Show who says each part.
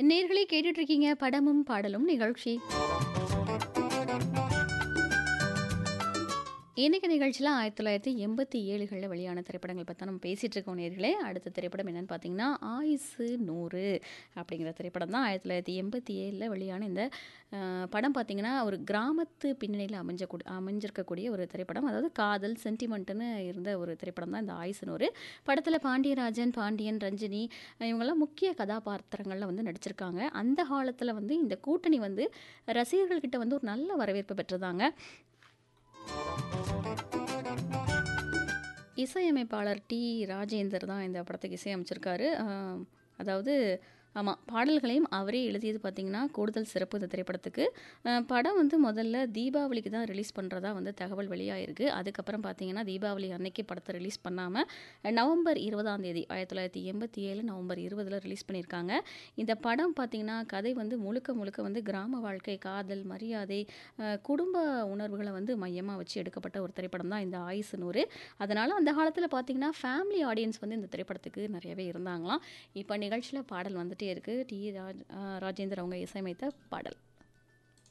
Speaker 1: நேர்களே கேட்டுட்டு இருக்கீங்க படமும் பாடலும் நிகழ்ச்சி இன்னைக்கு நிகழ்ச்சியில் ஆயிரத்தி தொள்ளாயிரத்தி எண்பத்தி ஏழுகளில் வெளியான திரைப்படங்கள் பற்றி நம்ம பேசிகிட்டு இருக்கோம் நேர்களே அடுத்த திரைப்படம் என்னன்னு பார்த்தீங்கன்னா ஆயுசு நூறு அப்படிங்கிற திரைப்படம் தான் ஆயிரத்தி தொள்ளாயிரத்தி எண்பத்தி ஏழில் வெளியான இந்த அஹ், படம் பார்த்தீங்கன்னா ஒரு கிராமத்து பின்னணியில் அமைஞ்சக்கூடிய அமைஞ்சிருக்கக்கூடிய ஒரு திரைப்படம் அதாவது காதல் சென்டிமெண்ட்டுன்னு இருந்த ஒரு திரைப்படம் தான் இந்த ஆயுசு நூறு படத்தில் பாண்டியராஜன் பாண்டியன் ரஞ்சினி இவங்கெல்லாம் முக்கிய கதாபாத்திரங்களில் வந்து நடிச்சிருக்காங்க அந்த காலத்தில் வந்து இந்த கூட்டணி வந்து ரசிகர்கள்கிட்ட வந்து ஒரு நல்ல வரவேற்பு பெற்றதாங்க இசையமைப்பாளர் டி ராஜேந்தர் தான் இந்த படத்துக்கு இசையமைச்சிருக்காரு ஆஹ் அதாவது ஆமாம் பாடல்களையும் அவரே எழுதியது பார்த்தீங்கன்னா கூடுதல் சிறப்பு இந்த திரைப்படத்துக்கு ஆஹ் படம் வந்து முதல்ல தீபாவளிக்கு தான் ரிலீஸ் பண்ணுறதா வந்து தகவல் வெளியாயிருக்கு அதுக்கப்புறம் பார்த்தீங்கன்னா தீபாவளி அன்னைக்கு படத்தை ரிலீஸ் பண்ணாமல் நவம்பர் இருபதாம் தேதி ஆயிரத்தி தொள்ளாயிரத்தி எண்பத்தி ஏழு நவம்பர் இருபதில் ரிலீஸ் பண்ணியிருக்காங்க இந்த படம் பார்த்தீங்கன்னா கதை வந்து முழுக்க முழுக்க வந்து கிராம வாழ்க்கை காதல் மரியாதை ஆஹ் குடும்ப உணர்வுகளை வந்து மையமாக வச்சு எடுக்கப்பட்ட ஒரு திரைப்படம் தான் இந்த ஆயுசு நூறு அதனால் அந்த காலத்தில் பார்த்தீங்கன்னா ஃபேமிலி ஆடியன்ஸ் வந்து இந்த திரைப்படத்துக்கு நிறையவே இருந்தாங்களாம் இப்போ நிகழ்ச்சியில் பாடல் வந்துட்டே இருக்குது டி ராஜ் ஆஹ் ராஜேந்தர் அவங்க இசையமைத்த பாடல்